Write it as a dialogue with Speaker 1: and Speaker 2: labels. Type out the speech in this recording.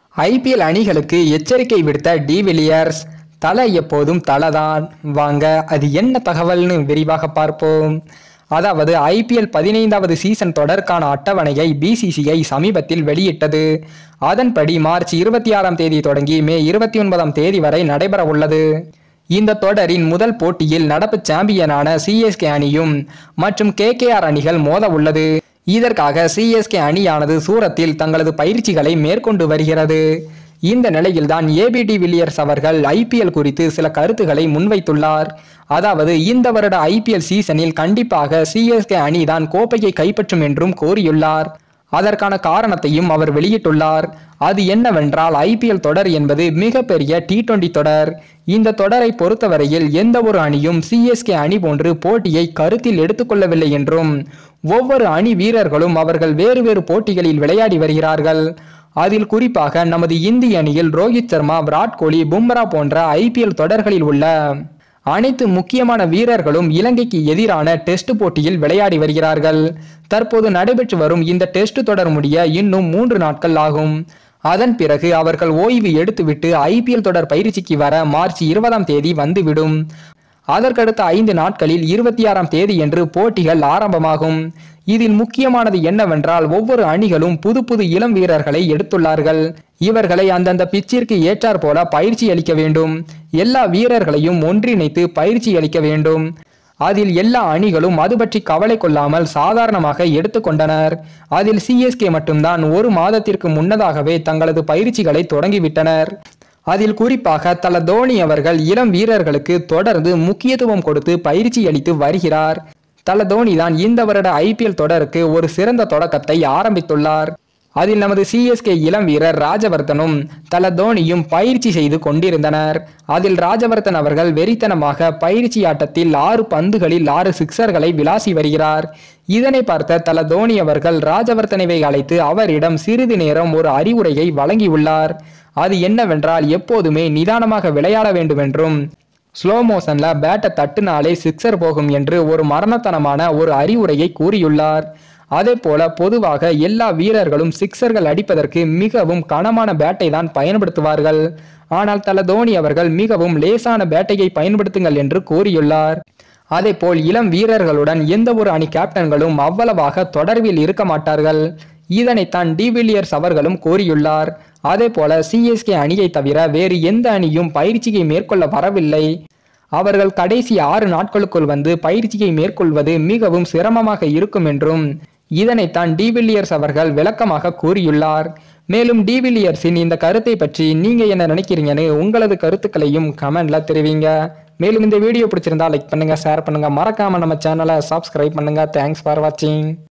Speaker 1: IPL அணிகளுக்கு எச்சரிக்கை விடுத்த டிவிலியர்ஸ் தலை எப்போதும் தலைதான் வாங்க அது என்ன தகவல்னு விரிவாக பார்ப்போம் அதாவது ஐபிஎல் பதினைந்தாவது சீசன் தொடர்கான அட்டவணையை பிசிசிஐ சமீபத்தில் வெளியிட்டது அதன்படி மார்ச் இருபத்தி ஆறாம் தேதி தொடங்கி மே இருபத்தி ஒன்பதாம் தேதி வரை நடைபெற உள்ளது இந்த தொடரின் முதல் போட்டியில் நடப்பு சாம்பியனான சிஎஸ்கே அணியும் மற்றும் கேகேஆர் அணிகள் மோத உள்ளது இதற்காக சிஎஸ்கே அணியானது சூரத்தில் தங்களது பயிற்சிகளை மேற்கொண்டு வருகிறது இந்த நிலையில்தான் ஏபிடி வில்லியர்ஸ் அவர்கள் ஐபிஎல் குறித்து சில கருத்துக்களை முன்வைத்துள்ளார் அதாவது இந்த வருட ஐபிஎல் சீசனில் கண்டிப்பாக சிஎஸ்கே அணிதான் கோப்பையை கைப்பற்றும் என்றும் கோரியுள்ளார் அதற்கான காரணத்தையும் அவர் வெளியிட்டுள்ளார் அது என்னவென்றால் ஐபிஎல் தொடர் என்பது மிகப்பெரிய டி டுவெண்டி தொடர் இந்த தொடரை பொறுத்தவரையில் எந்த ஒரு அணியும் சிஎஸ்கே அணி போன்று போட்டியை கருத்தில் எடுத்துக்கொள்ளவில்லை என்றும் ஒவ்வொரு அணி வீரர்களும் அவர்கள் வேறு வேறு போட்டிகளில் விளையாடி வருகிறார்கள் அதில் குறிப்பாக நமது இந்திய அணியில் ரோஹித் சர்மா விராட் கோலி பும்ரா போன்ற ஐபிஎல் தொடர்களில் உள்ள அனைத்து முக்கியமான வீரர்களும் இலங்கைக்கு எதிரான டெஸ்ட் போட்டியில் விளையாடி வருகிறார்கள் தற்போது நடைபெற்று வரும் இந்த டெஸ்ட் தொடர் முடிய இன்னும் மூன்று நாட்கள் ஆகும் அதன் பிறகு அவர்கள் ஓய்வு எடுத்துவிட்டு ஐபிஎல் தொடர் பயிற்சிக்கு வர மார்ச் இருபதாம் தேதி வந்துவிடும் அதற்கடுத்த ஐந்து நாட்களில் இருபத்தி ஆறாம் தேதி என்று போட்டிகள் ஆரம்பமாகும் இதில் முக்கியமானது என்னவென்றால் ஒவ்வொரு அணிகளும் புது புது இளம் வீரர்களை எடுத்துள்ளார்கள் இவர்களை அந்தந்த பிச்சிற்கு ஏற்றாற் போல பயிற்சி அளிக்க வேண்டும் எல்லா வீரர்களையும் ஒன்றிணைத்து பயிற்சி அளிக்க வேண்டும் அதில் எல்லா அணிகளும் அது பற்றி கவலை கொள்ளாமல் சாதாரணமாக எடுத்துக்கொண்டனர் அதில் சிஎஸ்கே மட்டும்தான் ஒரு மாதத்திற்கு முன்னதாகவே தங்களது பயிற்சிகளை தொடங்கிவிட்டனர் அதில் குறிப்பாக தல தோனி அவர்கள் இளம் வீரர்களுக்கு தொடர்ந்து முக்கியத்துவம் கொடுத்து பயிற்சி அளித்து வருகிறார் தல தோனி தான் இந்த வருட ஐபிஎல் தொடருக்கு ஒரு சிறந்த தொடக்கத்தை ஆரம்பித்துள்ளார் அதில் நமது சிஎஸ்கே இளம் வீரர் ராஜவர்தனும் தல தோனியும் பயிற்சி செய்து கொண்டிருந்தனர் அதில் ராஜவர்தன் அவர்கள் வெறித்தனமாக பயிற்சி ஆட்டத்தில் ஆறு பந்துகளில் ஆறு சிக்சர்களை விளாசி வருகிறார் இதனை பார்த்த தல தோனி அவர்கள் ராஜவர்தனவை அழைத்து அவரிடம் சிறிது நேரம் ஒரு அறிவுரையை வழங்கியுள்ளார் அது என்னவென்றால் எப்போதுமே நிதானமாக விளையாட வேண்டும் என்றும் ஸ்லோ மோஷன்ல பேட்டை தட்டுனாலே சிக்ஸர் போகும் என்று ஒரு மரணத்தனமான ஒரு அறிவுரையை கூறியுள்ளார் அதே போல பொதுவாக எல்லா வீரர்களும் சிக்ஸர்கள் அடிப்பதற்கு மிகவும் கனமான பேட்டை தான் பயன்படுத்துவார்கள் ஆனால் தல தோனி அவர்கள் மிகவும் லேசான பேட்டையை பயன்படுத்துங்கள் என்று கூறியுள்ளார் அதேபோல் இளம் வீரர்களுடன் எந்த ஒரு அணி கேப்டன்களும் அவ்வளவாக தொடர்பில் இருக்க மாட்டார்கள் இதனைத்தான் டிவிலியர்ஸ் அவர்களும் கூறியுள்ளார் அதே போல சிஎஸ்கே அணியை தவிர வேறு எந்த அணியும் பயிற்சியை மேற்கொள்ள வரவில்லை அவர்கள் கடைசி ஆறு நாட்களுக்குள் வந்து பயிற்சியை மேற்கொள்வது மிகவும் சிரமமாக இருக்கும் என்றும் இதனைத்தான் டிவில்லியர்ஸ் அவர்கள் விளக்கமாக கூறியுள்ளார் மேலும் டிவில்லியர்ஸின் இந்த கருத்தை பற்றி நீங்க என்ன நினைக்கிறீங்கன்னு உங்களது கருத்துக்களையும் கமெண்ட்ல தெரிவிங்க மேலும் இந்த வீடியோ பிடிச்சிருந்தா லைக் பண்ணுங்க ஷேர் பண்ணுங்க மறக்காம நம்ம சேனலை சப்ஸ்கிரைப் பண்ணுங்க தேங்க்ஸ் ஃபார் வாட்சிங்